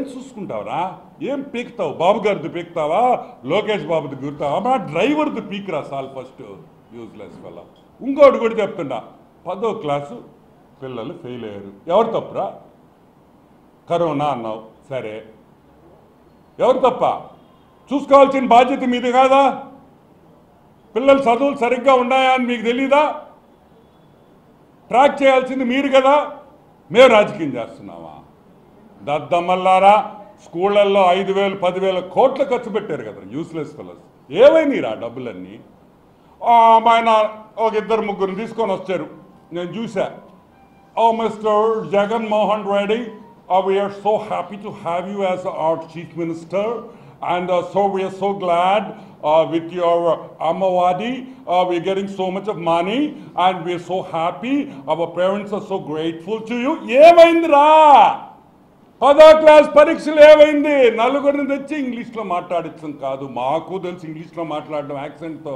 చూసుకుంటావురా ఏం పీకుతావు బాబు గారిది పీకుతావా లోకేష్ బాబుది గుర్తావా మా డ్రైవర్ది పీకురా సాల్ ఫస్ట్ యూజ్లెస్ వల్ల ఇంకోటి కూడా చెప్తున్నా పదో క్లాసు పిల్లలు ఫెయిల్ అయ్యారు ఎవరు తప్పురా కరోనా అన్నావు సరే ఎవరు తప్ప చూసుకోవాల్సిన బాధ్యత మీది కాదా పిల్లలు చదువులు సరిగ్గా ఉన్నాయా అని మీకు తెలీదా ట్రాక్ చేయాల్సింది మీరు కదా మేము రాజకీయం చేస్తున్నామా దద్దమ్మల్లారా స్కూళ్ళల్లో ఐదు వేలు పదివేల కోట్లు ఖర్చు పెట్టారు కదా యూస్లెస్ ఫెలోస్ ఏవైనాయి రా డబ్బులన్నీ ఆ, ఆయన ఒక ఇద్దరు ముగ్గురు తీసుకొని వచ్చారు నేను చూసా ఓ mister Jagan Mohan Reddy we are so happy to have you as our chief minister and so we are so glad with your Ammavodi we are getting so much of money and we are so happy our parents are so grateful to you ఏమైందిరా పదో class పరీక్షలు ఏమైంది నలుగురిని తెచ్చి ఇంగ్లీష్లో మాట్లాడించడం కాదు మాకు తెలిసి ఇంగ్లీష్లో మాట్లాడడం యాక్సెంట్తో